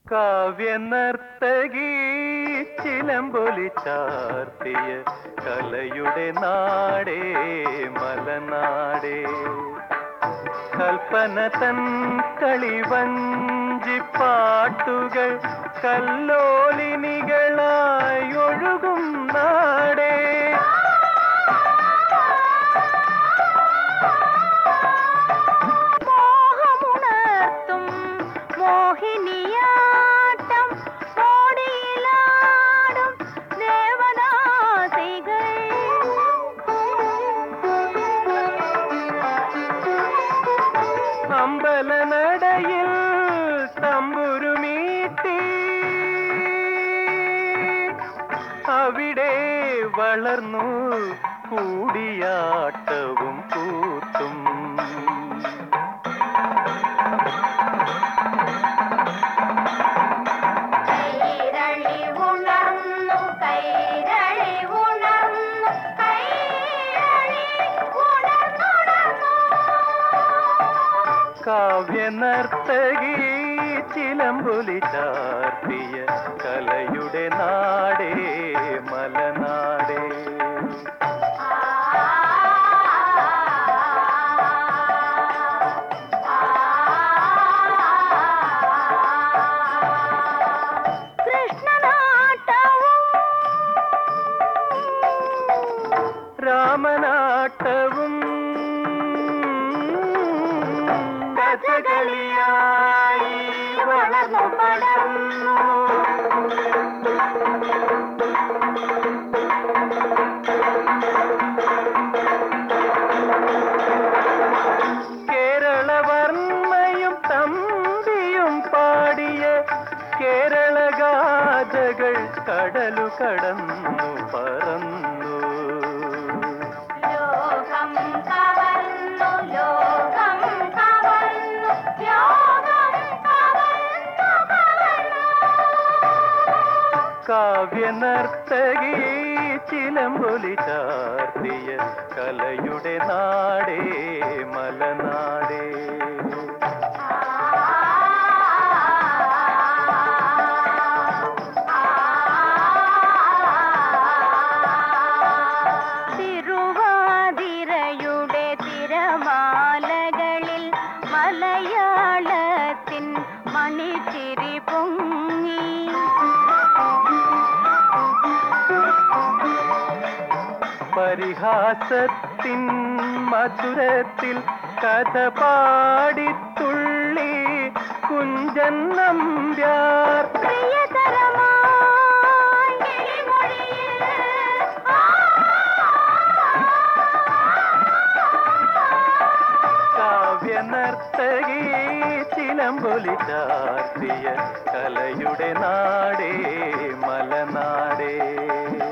കാവ്യനർത്തകി ചിലമ്പൊലി ചാർത്തിയ കലയുടെ നാടേ മലനാടേ കൽപ്പന തൻ കളിവഞ്ചി പാട്ടുകൾ കല്ലോലിനികളായി ഒഴുകും നാടേ മോഹമുണർത്തും മോഹിനിയാട്ടം ഓടിയിലാടും ദേവദാസികൾ അമ്പലനടയിൽ തമ്പുരുമീട്ടി അവിടെ വളർന്നു കൂടിയാട്ടവും കൂത്തും കൈരളി ഉണർന്നു കൈരളി ഉണർന്നു കൈരളി ഉണർന്നുണർന്നു കാവ്യനർത്തകി ചിലമ്പൊലി ചാർത്തിയ കലയുടെ നാടേ മലനാടേ കൃഷ്ണനാട്ടവും രാമനാട്ടവും കഥകളിയായി വളർന്നു പടർന്നു കേരളവർമ്മയും തമ്പിയും പാടിയ കേരള ഗാഥകൾ കടലു കടന്നു പറന്നു ലോകം കവർന്നു ലോകം കവർന്നു ലോകം കവർന്നു കവർന്നു കാവ്യനർത്തകി ചിലമ്പൊലി ചാർത്തിയ കലയുടെ നാടേ മലനാടേ തിരുവാതിരയുടെ തിരമാലകളിൽ മലയാളത്തിൻ മണിച്ചിരി പൊങ്ങി പരിഹാസത്തിൻ മധുരത്തിൽ കഥ പാടിത്തുള്ളി കുഞ്ചൻ നമ്പ്യാർ പ്രിയതരമായി കിളിമൊഴിയിൽ കാവ്യനർത്തകി ചിലമ്പൊലി ചാർത്തിയ കലയുടെ നാടേ മലനാടേ